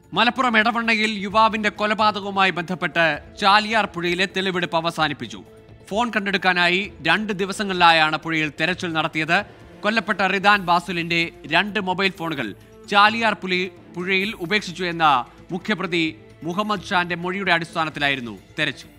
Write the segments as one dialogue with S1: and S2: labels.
S1: മലപ്പുറം എടവണ്ണയിൽ യുവാവിന്റെ കൊലപാതകവുമായി ബന്ധപ്പെട്ട് ചാലിയാർ പുഴയിലെ തെളിവെടുപ്പ് അവസാനിപ്പിച്ചു ഫോൺ കണ്ടെടുക്കാനായി രണ്ട് ദിവസങ്ങളിലായാണ് പുഴയിൽ തെരച്ചിൽ നടത്തിയത് കൊല്ലപ്പെട്ട റിദാൻ ബാസുലിന്റെ രണ്ട് മൊബൈൽ ഫോണുകൾ ചാലിയാർ പുലി പുഴയിൽ ഉപേക്ഷിച്ചു എന്ന മുഖ്യപ്രതി മുഹമ്മദ് ഷാന്റെ മൊഴിയുടെ അടിസ്ഥാനത്തിലായിരുന്നു തെരച്ചിൽ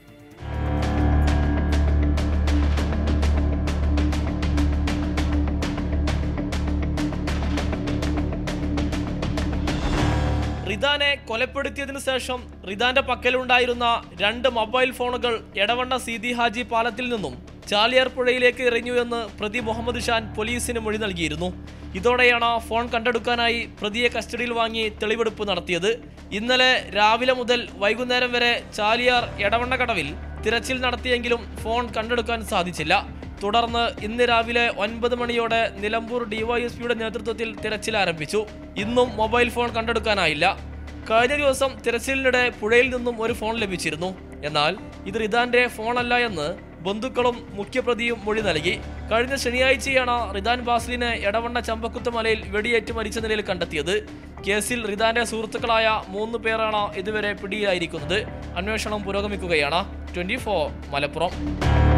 S2: റിദാനെ കൊലപ്പെടുത്തിയതിനു ശേഷം റിദാന്റെ പക്കലുണ്ടായിരുന്ന രണ്ട് മൊബൈൽ ഫോണുകൾ എടവണ്ണ സീതി ഹാജി പാലത്തിൽ നിന്നും ചാലിയാർ പുഴയിലേക്ക് എറിഞ്ഞു എന്ന് പ്രതി മുഹമ്മദ് ഷാൻ പോലീസിന് മൊഴി നൽകിയിരുന്നു ഇതോടെയാണ് ഫോൺ കണ്ടെടുക്കാനായി പ്രതിയെ കസ്റ്റഡിയിൽ വാങ്ങി തെളിവെടുപ്പ് നടത്തിയത് ഇന്നലെ രാവിലെ മുതൽ വൈകുന്നേരം വരെ ചാലിയാർ എടവണ്ണ കടവിൽ തിരച്ചിൽ നടത്തിയെങ്കിലും ഫോൺ കണ്ടെടുക്കാൻ സാധിച്ചില്ല തുടർന്ന് ഇന്ന് രാവിലെ ഒൻപത് മണിയോടെ നിലമ്പൂർ ഡിവൈഎസ്പിയുടെ നേതൃത്വത്തിൽ തിരച്ചിൽ ആരംഭിച്ചു ഇന്നും മൊബൈൽ ഫോൺ കണ്ടെടുക്കാനായില്ല കഴിഞ്ഞ ദിവസം തിരച്ചിലിനിടെ പുഴയിൽ നിന്നും ഒരു ഫോൺ ലഭിച്ചിരുന്നു എന്നാൽ ഇത് റിദാന്റെ ഫോണല്ല എന്ന് ബന്ധുക്കളും മുഖ്യപ്രതിയും മൊഴി നൽകി കഴിഞ്ഞ ശനിയാഴ്ചയാണ് റിദാൻ ബാസ്ലിനെ എടവണ്ണ ചമ്പക്കുത്ത് മലയിൽ വെടിയേറ്റ് മരിച്ച നിലയിൽ കണ്ടെത്തിയത് കേസിൽ റിദാന്റെ സുഹൃത്തുക്കളായ മൂന്ന് പേരാണ് ഇതുവരെ പിടിയിലായിരിക്കുന്നത് അന്വേഷണം പുരോഗമിക്കുകയാണ് ട്വന്റി മലപ്പുറം